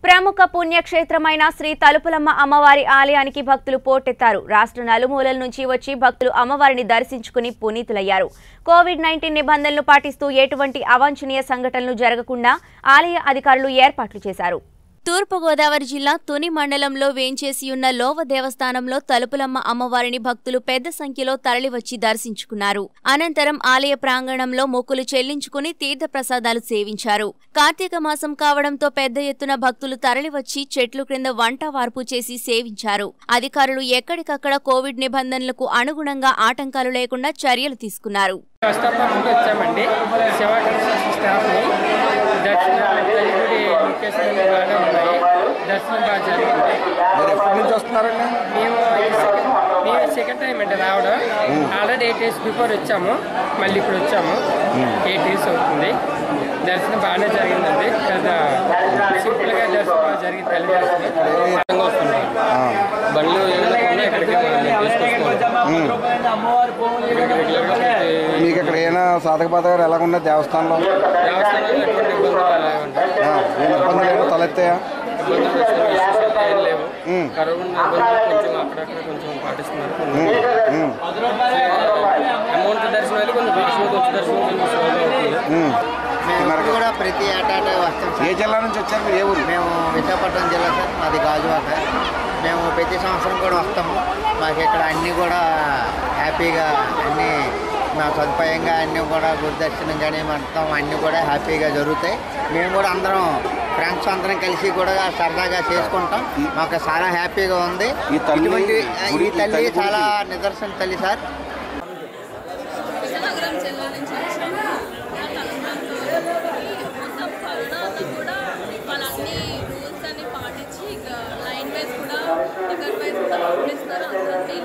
ప్రముఖ పుణ్యక్షేత్రమైన శ్రీ తలుపులమ్మ అమ్మవారి ఆలయానికి భక్తులు పోటెత్తారు రాష్ట్ర నలుమూలల నుంచి వచ్చి భక్తులు అమ్మవారిని దర్శించుకుని పునీతులయ్యారు కోవిడ్ నైన్టీన్ నిబంధనలు పాటిస్తూ ఎటువంటి అవాంఛనీయ సంఘటనలు జరగకుండా ఆలయ అధికారులు ఏర్పాట్లు చేశారు తూర్పుగోదావరి జిల్లా తుని మండలంలో వేంచేసి ఉన్న లోవ దేవస్థానంలో తలుపులమ్మ అమ్మవారిని భక్తులు పెద్ద సంఖ్యలో తరలివచ్చి దర్శించుకున్నారు అనంతరం ఆలయ ప్రాంగణంలో మొక్కులు చెల్లించుకుని తీర్థప్రసాదాలు సేవించారు కార్తీక మాసం కావడంతో పెద్ద ఎత్తున భక్తులు తరలివచ్చి చెట్లు క్రింద వంట వార్పు చేసి సేవించారు అధికారులు ఎక్కడికక్కడ కోవిడ్ నిబంధనలకు అనుగుణంగా ఆటంకాలు లేకుండా చర్యలు తీసుకున్నారు ప్రస్తుతం వచ్చామండి శివాకృష్ణ స్టాఫ్ని దర్శనం తల్లిగుడి లొకేషన్ బాగా ఉన్నాయి దర్శనం బాగా జరిగింది మీరు ఎప్పటి నుంచి వస్తున్నారండి మేము ఇది సెకండ్ మేము సెకండ్ టైం అండి రావడం ఆల్రెడీ ఎయిట్ డేస్ బిఫోర్ వచ్చాము మళ్ళీ ఇప్పుడు వచ్చాము ఎయిట్ డేస్ అవుతుంది దర్శనం బాగానే జరిగిందండి పెద్ద సింపుల్గా దర్శనం బాగా జరిగింది తల్లి దర్శనం వస్తున్నాం బండ్లు ఏమైనా ఇక్కడికి మీకు ఇక్కడ ఏమైనా సాధక బాధకాలు ఎలా ఉన్నాయి దేవస్థానంలో దేవస్థానంలో ఎటువంటి ఇబ్బందులు అలా ఉంటాయి ఆ, ఏం ఇబ్బందులు ఏమో తలెత్తాయా ఇబ్బందులు వచ్చిన విశేషాలు ఏం లేవు ఉమ్. కరోనా నిబంధనలు కొంచెం అక్కడక్కడ కొంచెం పాటిస్తున్నారు కొంచెం ఉమ్, అమౌంట్ దర్శనాలు కొంచెం విష్ణు వచ్చి దర్శనం కొంచెం స్లోగా అవుతుంది ఉమ్. మేము మరి కూడా ప్రతి ఏటాట వస్తాం ఏ సార్ జిల్లా నుంచి వచ్చారు మీరు ఏ ఊరు మేము విశాఖపట్నం జిల్లా సార్ మాది గాజువాక మేము ప్రతి సంవత్సరం కూడా వస్తాము మాకు ఇక్కడ అన్నీ కూడా హ్యాపీగా అన్నీ మా సదుపాయంగా అన్నీ కూడా గురు దర్శనం కానీ మొత్తం అన్నీ కూడా హ్యాపీగా జరుగుతాయి మేము కూడా అందరం ఫ్రెండ్స్ అందరం కలిసి కూడా సరదాగా చేసుకుంటాం మాకు చాలా హ్యాపీగా ఉంది ఈ తల్లి ఇటువంటి గుడి- ఈ ఈ తల్లి తల్లి చాలా గుడికి- నిదర్శన తల్లి సార్ విజయనగరం జిల్లా నుంచి వచ్చాము మా తల్లిదండ్రులు మొత్తం కరోనా అన్నా కూడా వాళ్ళన్ని రూల్స్ అన్ని పాటించి ఇక లైన్ వైజ్ కూడా టికెట్ వైజ్ కూడా పంపిస్తారు అందరినీ